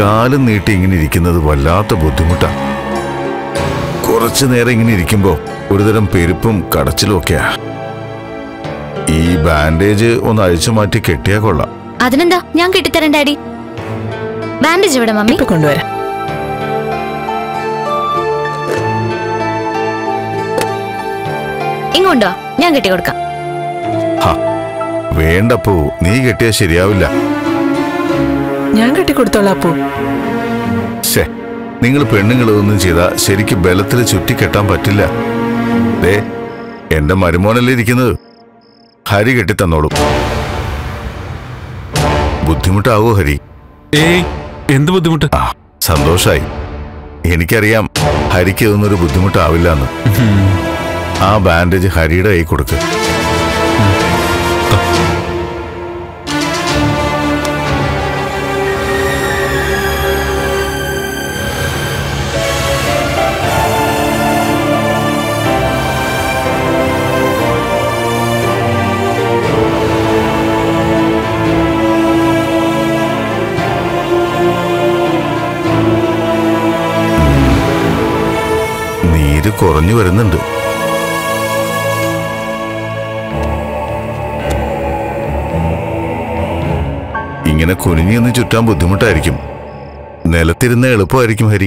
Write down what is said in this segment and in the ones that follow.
കാലും നീട്ടി ഇങ്ങനെ ഇരിക്കുന്നത് വല്ലാത്ത ബുദ്ധിമുട്ടാ കുറച്ചു നേരം ഇങ്ങനെ ഇരിക്കുമ്പോ ഒരുതരം പെരുപ്പും കടച്ചിലും ഒക്കെയാ ഈ ബാൻഡേജ് ഒന്ന് അഴിച്ചു മാറ്റി കെട്ടിയാ കൊള്ളാം അതിനെന്താ ഞാൻ കെട്ടിത്തരേണ്ട ഡാഡി ബാൻഡേജ് എവിടെ മമ്മി ഇപ്പൊ കൊണ്ടുവരാം ഇങ്ങോട്ടോ ഞാൻ കെട്ടിക്കൊടുക്കാം ഹ, വേണ്ടപ്പോ നീ കെട്ടിയാ ശരിയാവില്ല ഞാൻ കെട്ടിക്കൊടുത്തോളാം അപ്പു ശേ നിങ്ങൾ പെണ്ണുങ്ങൾ ഇതൊന്നും ചെയ്താ ശരിക്ക് ബലത്തിൽ ചുറ്റിക്കെട്ടാൻ പറ്റില്ല ദേ എന്റെ മരുമോനല്ലേ ഇരിക്കുന്നത് ഹരി കെട്ടിത്തന്നോളും ബുദ്ധിമുട്ടാവോ ഹരി ഏയ് എന്ത് ബുദ്ധിമുട്ട് ആ സന്തോഷായി എനിക്കറിയാം ഹരിക്ക് ഇതൊന്നൊരു ബുദ്ധിമുട്ടാവില്ല എന്ന് ആ ബാൻഡേജ് ഹരിയുടെ കൈ കൊടുക്ക് നീര് കുറഞ്ഞു വരുന്നുണ്ട് ഇങ്ങനെ കുനിഞ്ഞു നിന്ന് ചുറ്റാൻ ബുദ്ധിമുട്ടായിരിക്കും നിലത്തിരുന്ന് എളുപ്പമായിരിക്കും ഹരി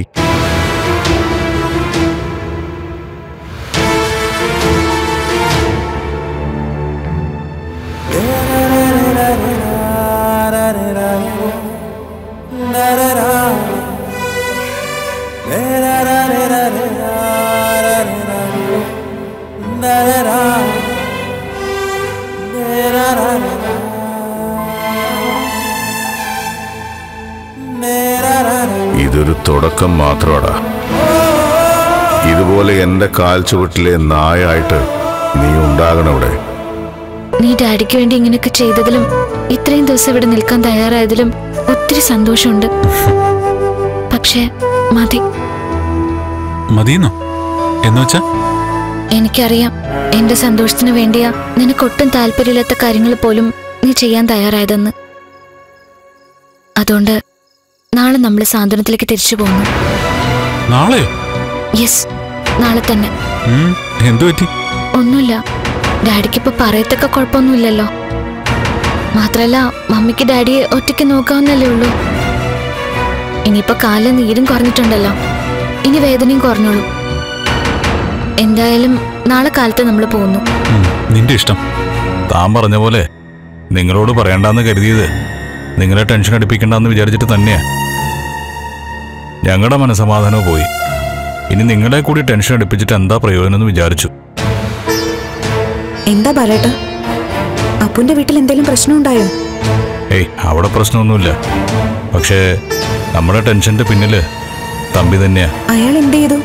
ഇതൊരു തുടക്കം മാത്രമാടാ ഇതുപോലെ എന്റെ കാൽ ചുവട്ടിലെ നായായിട്ട് നീ ഉണ്ടാകണം ഇവിടെ നീ ഡാഡിക്ക് വേണ്ടി ഇങ്ങനെയൊക്കെ ചെയ്തതിലും ഇത്രയും ദിവസം ഇവിടെ നിൽക്കാൻ തയ്യാറായതിലും ഒത്തിരി സന്തോഷമുണ്ട് പക്ഷേ മതി മതിയെന്നോ എന്നുവെച്ചാ എനിക്കറിയാം എന്റെ സന്തോഷത്തിന് വേണ്ടിയാ നിനക്കൊട്ടും താല്പര്യമില്ലാത്ത കാര്യങ്ങൾ പോലും നീ ചെയ്യാൻ തയ്യാറായതെന്ന് അതുകൊണ്ട് നാളെ നമ്മൾ സാന്ത്വനത്തിലേക്ക് തിരിച്ചു പോകുന്നു നാളെയോ യെസ് നാളെ തന്നെ ഉം, എന്തു പറ്റി ഒന്നുമില്ല ഡാഡിക്ക് ഇപ്പൊ പറയത്തക്ക കുഴപ്പമൊന്നുമില്ലല്ലോ മാത്രല്ല മമ്മിക്ക് ഡാഡിയെ ഒറ്റയ്ക്ക് നോക്കാവുന്നല്ലേ ഉള്ളൂ ഇനിയിപ്പോ കാലിൽ നീരും കുറഞ്ഞിട്ടുണ്ടല്ലോ ഇനി വേദനയും കുറഞ്ഞോളൂ എന്തായാലും നാളെ കാലത്ത് നമ്മൾ പോകുന്നു ഉം, നിന്റെ ഇഷ്ടം താൻ പറഞ്ഞ പോലെ നിങ്ങളോട് പറയണ്ടെന്ന് കരുതിയത് നിങ്ങളെ ടെൻഷൻ അടിപ്പിക്കണ്ടെന്ന് വിചാരിച്ചിട്ട് തന്നെയാ ഞങ്ങളുടെ മനസമാധാനവും പോയി ഇനി നിങ്ങളെ കൂടി ടെൻഷൻ അടുപ്പിച്ചിട്ട് എന്താ പ്രയോജനം എന്ന് വിചാരിച്ചു എന്താ ബാലേട്ട അപ്പുന്റെ വീട്ടിൽ എന്തെങ്കിലും പ്രശ്നം ഉണ്ടായോ ഏയ് അവിടെ പ്രശ്നമൊന്നുമില്ല പക്ഷേ നമ്മുടെ ടെൻഷന്റെ പിന്നില് തമ്പി തന്നെയാ അയാൾ എന്ത് ചെയ്തു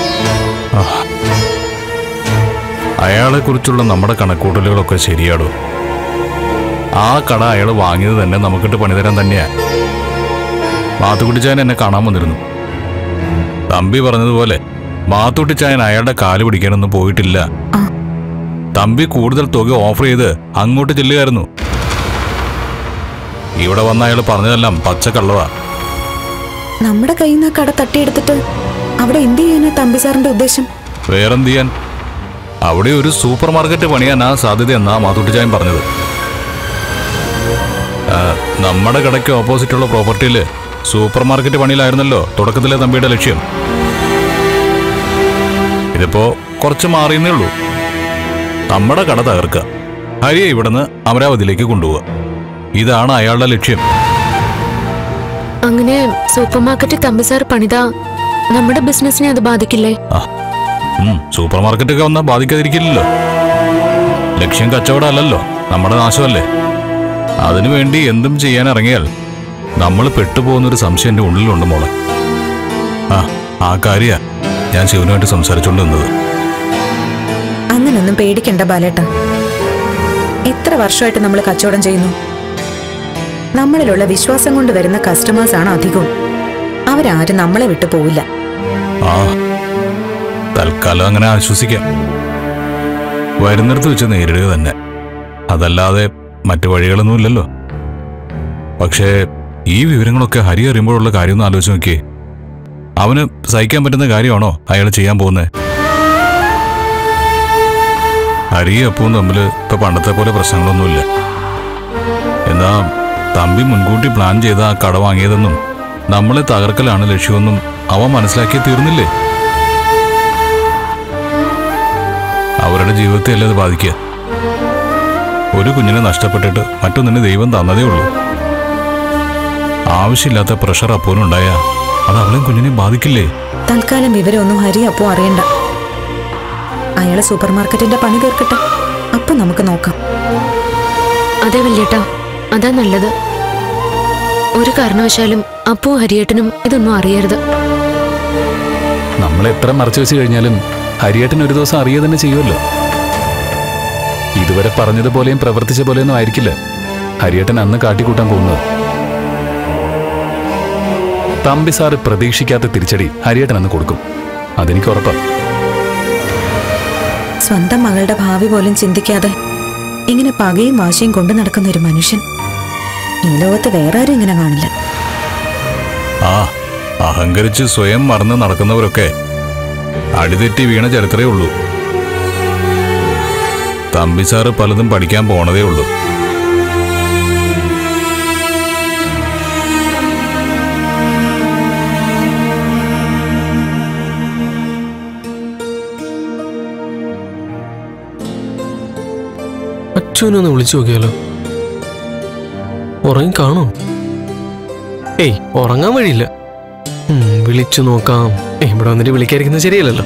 അയാളെ കുറിച്ചുള്ള നമ്മുടെ കണക്കൂട്ടലുകളൊക്കെ ശരിയാടോ ആ കട അയാൾ വാങ്ങിയത് തന്നെ നമുക്കിട്ട് പണിതരാൻ തന്നെയാ മാത്തുക്കുട്ടിച്ചായൻ എന്നെ കാണാൻ വന്നിരുന്നു തമ്പി പറഞ്ഞതുപോലെ മാത്തുക്കുട്ടിച്ചായൻ അയാളുടെ കാല് പിടിക്കാനൊന്നും പോയിട്ടില്ല ആ. തമ്പി കൂടുതൽ തുക ഓഫർ ചെയ്ത് അങ്ങോട്ട് ചെല്ലുകയായിരുന്നു ഇവിടെ വന്ന അയാൾ പറഞ്ഞതെല്ലാം പച്ചക്കള്ളവാ നമ്മുടെ കയ്യിൽ നിന്ന് ആ കട തട്ടിയെടുത്തിട്ട് അവിടെ എന്ത് ചെയ്യാനാ തമ്പി സാറിന്റെ ഉദ്ദേശം വേറെന്ത് ചെയ്യാൻ അവിടെ ഒരു സൂപ്പർ മാർക്കറ്റ് പണിയാനാ സാധ്യത എന്നാ മാത്തുട്ടിച്ചായൻ പറഞ്ഞത് ആ, നമ്മുടെ കടയ്ക്ക് ഓപ്പോസിറ്റുള്ള പ്രോപ്പർട്ടിയിൽ സൂപ്പർ മാർക്കറ്റ് പണിയിലായിരുന്നല്ലോ തുടക്കത്തിലെ തമ്പിയുടെ ലക്ഷ്യം ഇതിപ്പോ കുറച്ച് മാറിയെന്നേ ഉള്ളൂ നമ്മുടെ കട തകർക്കുക ഹരിയെ ഇവിടുന്ന് അമരാവതിയിലേക്ക് കൊണ്ടുപോവുക ഇതാണ് അയാളുടെ ലക്ഷ്യം അങ്ങനെ സൂപ്പർ മാർക്കറ്റ് തമ്പി സാർ പണിത നമ്മുടെ ബിസിനസിനെ അത് ബാധിക്കില്ലേ ആ ഉം, സൂപ്പർ മാർക്കറ്റൊക്കെ വന്നാൽ ബാധിക്കാതിരിക്കില്ലല്ലോ ലക്ഷ്യം കച്ചവടം അല്ലല്ലോ നമ്മുടെ നാശമല്ലേ അതിനു വേണ്ടി എന്തും ചെയ്യാൻ ഇറങ്ങിയാൽ നമ്മൾ പെട്ടുപോകുന്നൊരു സംശയം എൻ്റെ ഉള്ളിലുണ്ട് മോളെ ആ ആ കാര്യ ഞാൻ ശിവനുമായിട്ട് സംസാരിച്ചുകൊണ്ട് നിന്നത് അങ്ങനൊന്നും പേടിക്കണ്ട ബാലേട്ട എത്ര വർഷമായിട്ട് നമ്മൾ കച്ചവടം ചെയ്യുന്നു നമ്മളിലുള്ള വിശ്വാസം കൊണ്ട് വരുന്ന കസ്റ്റമേഴ്സ് ആണ് അധികവും അവരാരും നമ്മളെ വിട്ടു പോവില്ല ആ തൽക്കാലം അങ്ങനെ ആശ്വസിക്കാം വരുന്നിടത്ത് വെച്ച് നേരിടുക തന്നെ അതല്ലാതെ മറ്റു വഴികളൊന്നുമില്ലല്ലോ പക്ഷേ ഈ വിവരങ്ങളൊക്കെ ഹരി അറിയുമ്പോഴുള്ള കാര്യം ഒന്ന് ആലോചിച്ച് നോക്കിയേ അവന് സഹിക്കാൻ പറ്റുന്ന കാര്യമാണോ അയാൾ ചെയ്യാൻ പോകുന്നത് ഹരിയും അപ്പവും തമ്മിൽ ഇപ്പൊ പണ്ടത്തെ പോലെ പ്രശ്നങ്ങളൊന്നുമില്ല എന്നാ തമ്പി മുൻകൂട്ടി പ്ലാൻ ചെയ്ത ആ കട വാങ്ങിയതെന്നും നമ്മളെ തകർക്കലാണ് ലക്ഷ്യമെന്നും അവൻ മനസ്സിലാക്കി തീർന്നില്ലേ അവരുടെ ജീവിതത്തെ അല്ലേ അത് ബാധിക്കുക ഒരു കുഞ്ഞിനെ നഷ്ടപ്പെട്ടിട്ട് മറ്റൊന്നിന് ദൈവം തന്നതേ ഉള്ളൂ ആവശ്യമില്ലാത്ത പ്രഷർ അപ്പോനുണ്ടായ അത് അവളെയും കുഞ്ഞിനെയും ബാധിക്കില്ലേ തൽക്കാലം വിവരമൊന്നും ഹരി അപ്പോ അറിയണ്ട അയാള് സൂപ്പർ മാർക്കറ്റിന്റെ പണി തീർക്കട്ടെ അപ്പൊ നമുക്ക് നോക്കാം അതെ വല്യേട്ടാ അതാ നല്ലത് ഒരു കാരണവശാലും അപ്പു ഹരിയേട്ടനും ഇതൊന്നും അറിയരുത് നമ്മൾ എത്ര മറച്ചു വെച്ച് കഴിഞ്ഞാലും ഹരിയേട്ടൻ ഒരു ദിവസം അറിയുക തന്നെ ചെയ്യുമല്ലോ ഇതുവരെ പറഞ്ഞതുപോലെയും പ്രവർത്തിച്ച പോലെയൊന്നും ആയിരിക്കില്ല ഹരിയേട്ടൻ അന്ന് കാട്ടിക്കൂട്ടാൻ പോകുന്നത് തമ്പി സാറ് പ്രതീക്ഷിക്കാത്ത തിരിച്ചടി ഹരിയേട്ടൻ അന്ന് കൊടുക്കും അതെനിക്ക് ഉറപ്പാണ് സ്വന്തം മകളുടെ ഭാവി പോലും ചിന്തിക്കാതെ ഇങ്ങനെ പകയും വാശിയും കൊണ്ടു നടക്കുന്ന ഒരു മനുഷ്യൻ ഈ ലോകത്ത് വേറെ ആരും ഇങ്ങനെ കാണില്ല ആ അഹങ്കരിച്ച് സ്വയം മറന്ന് നടക്കുന്നവരൊക്കെ അടിതെറ്റി വീണ ചരിത്രമേ ഉള്ളൂ തമ്പി സാറ് പലതും പഠിക്കാൻ പോണതേ ഉള്ളൂ അച്ഛനെ ഒന്ന് വിളിച്ചു നോക്കിയാലോ ഉറങ്ങി കാണോ ഏയ് ഉറങ്ങാൻ വഴിയില്ല ഉം, വിളിച്ചു നോക്കാം ഏയ്, ഇവിടെ വന്നിട്ട് വിളിക്കാതിരിക്കുന്നത് ശരിയല്ലല്ലോ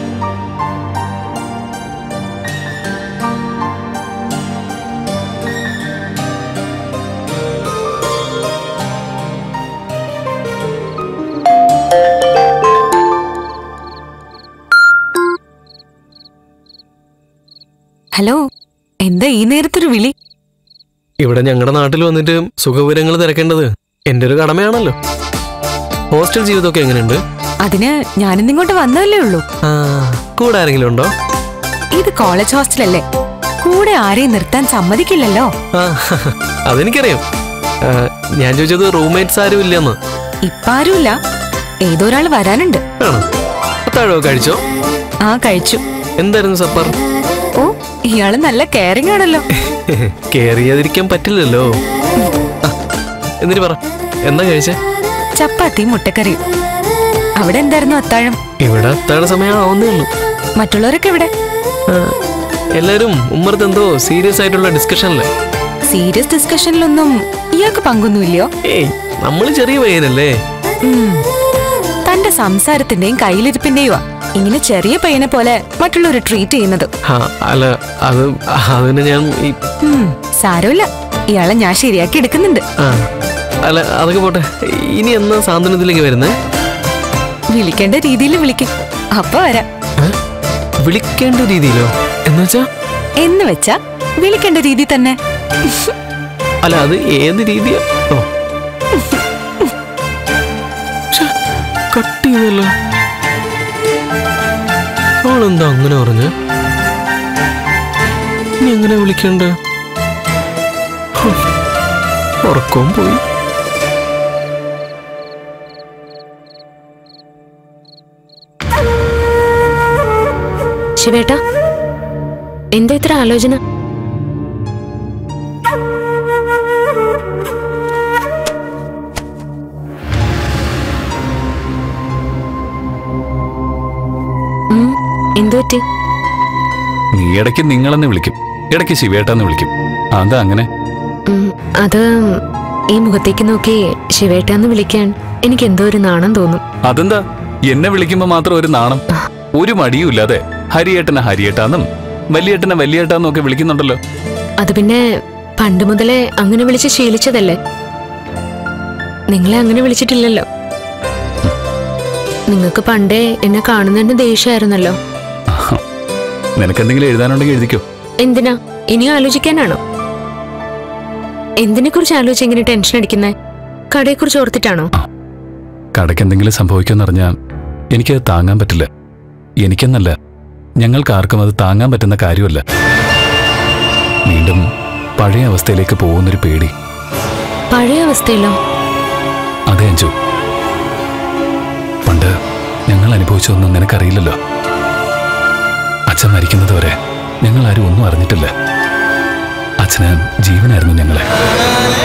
ഹലോ എന്താ ഈ നേരത്തൊരു വിളി ഇവിടെ ഞങ്ങളുടെ നാട്ടിൽ വന്നിട്ട് സുഖവിവരങ്ങൾ തിരക്കേണ്ടത് എൻ്റെ ഒരു കടമയാണല്ലോ ഹോസ്റ്റൽ ജീവിതമൊക്കെ എങ്ങനെയുണ്ട് അതിന് ഞാനിന്ന് ഇങ്ങോട്ട് വന്നതല്ലേ ഉള്ളൂ ആ കൂടെ ആരെങ്കിലും ഉണ്ടോ ഇത് കോളേജ് ഹോസ്റ്റലല്ലേ കൂടെ ആരെയും നിർത്താൻ സമ്മതിക്കില്ലല്ലോ ആ അതെനിക്കറിയാം ആ, ഞാൻ ചോദിച്ചത് റൂംമേറ്റ്സ് ആരും ഇല്ലെന്ന് ഇപ്പാരുമില്ല ഏതോ ഒരാൾ വരാനുണ്ട് ആണോ അത്താഴോ കഴിച്ചോ ആ കഴിച്ചു എന്തായിരുന്നു സപ്പർ ഓ ഇയാള് നല്ല കെയറിംഗ് ആണല്ലോ കേറിയാതിരിക്കാൻ പറ്റില്ലല്ലോ ആ, എന്നിട്ട് പറ എന്താ കഴിച്ചേ ചപ്പാത്തിയും മുട്ടക്കറിയും അവിടെ എന്തായിരുന്നു അത്താഴം ഇവിടെ അത്താഴ സമയം ആവുന്നേ ഉള്ളൂ മറ്റുള്ളവരൊക്കെ ഇവിടെ ആ, എല്ലാരും ഉമ്മറത്ത് എന്തോ സീരിയസ് ആയിട്ടുള്ള ഡിസ്കഷനില്ലേ സീരിയസ് ഡിസ്കഷനിലൊന്നും ഇയാൾക്ക് പങ്കൊന്നുമില്ലയോ ഏയ് നമ്മൾ ചെറിയ പയ്യനല്ലേ ഉം. തന്റെ സംസാരത്തിന്റെയും കയ്യിലിരിപ്പിന്റെയും ഇങ്ങനെ ചെറിയ പയ്യനെ പോലെ മറ്റുള്ളവർ ട്രീറ്റ് ചെയ്യുന്നത് ആ, അല്ല അത് അതിന് ഞാൻ ഈ ഉം, സാരമില്ല ഇയാളെ ഞാൻ ശരിയാക്കി എടുക്കുന്നുണ്ട് ആ അല്ല അതൊക്കെ പോട്ടെ ഇനി എന്നാ സാന്ത്വനത്തിലേക്ക് വരുന്നേ വിളിക്കേണ്ട രീതിയിൽ വിളിക്കും അപ്പൊ വരാം ഏ? വിളിക്കേണ്ട രീതിയിലോ എന്നുവെച്ചാ എന്ന് വെച്ചാ വിളിക്കേണ്ട രീതി തന്നെ അല്ല അത് ഏത് രീതിയാ ഓ ശ്ശെ, കട്ട് ചെയ്തല്ലോ അവളെന്താ അങ്ങനെ പറഞ്ഞ നീ എങ്ങനെ വിളിക്കണ്ട ഉറക്കവും പോയി ശിവേട്ട എന്താ ഇത്ര ആലോചന ഉം, എന്ത് പറ്റി നീ ഇടയ്ക്ക് നിങ്ങളെന്ന് വിളിക്കും ഇടയ്ക്ക് ശിവേട്ടാന്ന് വിളിക്കും അതാ അങ്ങനെ ഉം, അത് ഈ മുഖത്തേക്ക് നോക്കി ശിവേട്ടാന്ന് വിളിക്കാൻ എനിക്ക് എന്തോ ഒരു നാണം തോന്നും അതെന്താ എന്നെ വിളിക്കുമ്പോ മാത്രം ഒരു നാണം ഒരു മടിയും ഇല്ലാതെ ഹരിയേട്ടനെ ഹരിയേട്ടാന്നും വലിയേട്ടനെ വലിയേട്ടാന്നും ഒക്കെ വിളിക്കുന്നുണ്ടല്ലോ അത് പിന്നെ പണ്ട് മുതലേ അങ്ങനെ വിളിച്ച് ശീലിച്ചതല്ലേ നിങ്ങളെ അങ്ങനെ വിളിച്ചിട്ടില്ലല്ലോ നിങ്ങൾക്ക് പണ്ടേ എന്നെ കാണുന്നതിന് ദേഷ്യമായിരുന്നല്ലോ നിനക്കെന്തെങ്കിലും എഴുതാനുണ്ടെങ്കിൽ എഴുതിക്കോ എന്തിനാ ഇനിയും ആലോചിക്കാനാണോ എന്തിനെ കുറിച്ച് ആലോചിച്ച് ഇങ്ങനെ ടെൻഷൻ അടിക്കുന്നേ കടയെ കുറിച്ച് ഓർത്തിട്ടാണോ കടയ്ക്ക് എന്തെങ്കിലും സംഭവിക്കുമെന്നറിഞ്ഞാൽ എനിക്കത് താങ്ങാൻ പറ്റില്ല എനിക്കെന്നല്ല ഞങ്ങൾക്ക് ആർക്കും അത് താങ്ങാൻ പറ്റുന്ന കാര്യമല്ല വീണ്ടും പഴയ അവസ്ഥയിലേക്ക് പോകുന്നൊരു പേടി പഴയ അവസ്ഥയിലോ അതെ അഞ്ചു പണ്ട് ഞങ്ങൾ അനുഭവിച്ചതൊന്നും നിനക്കറിയില്ലല്ലോ അച്ഛൻ മരിക്കുന്നത് വരെ ഞങ്ങൾ ആരും ഒന്നും അറിഞ്ഞിട്ടില്ല അച്ഛന് ജീവനായിരുന്നു ഞങ്ങളെ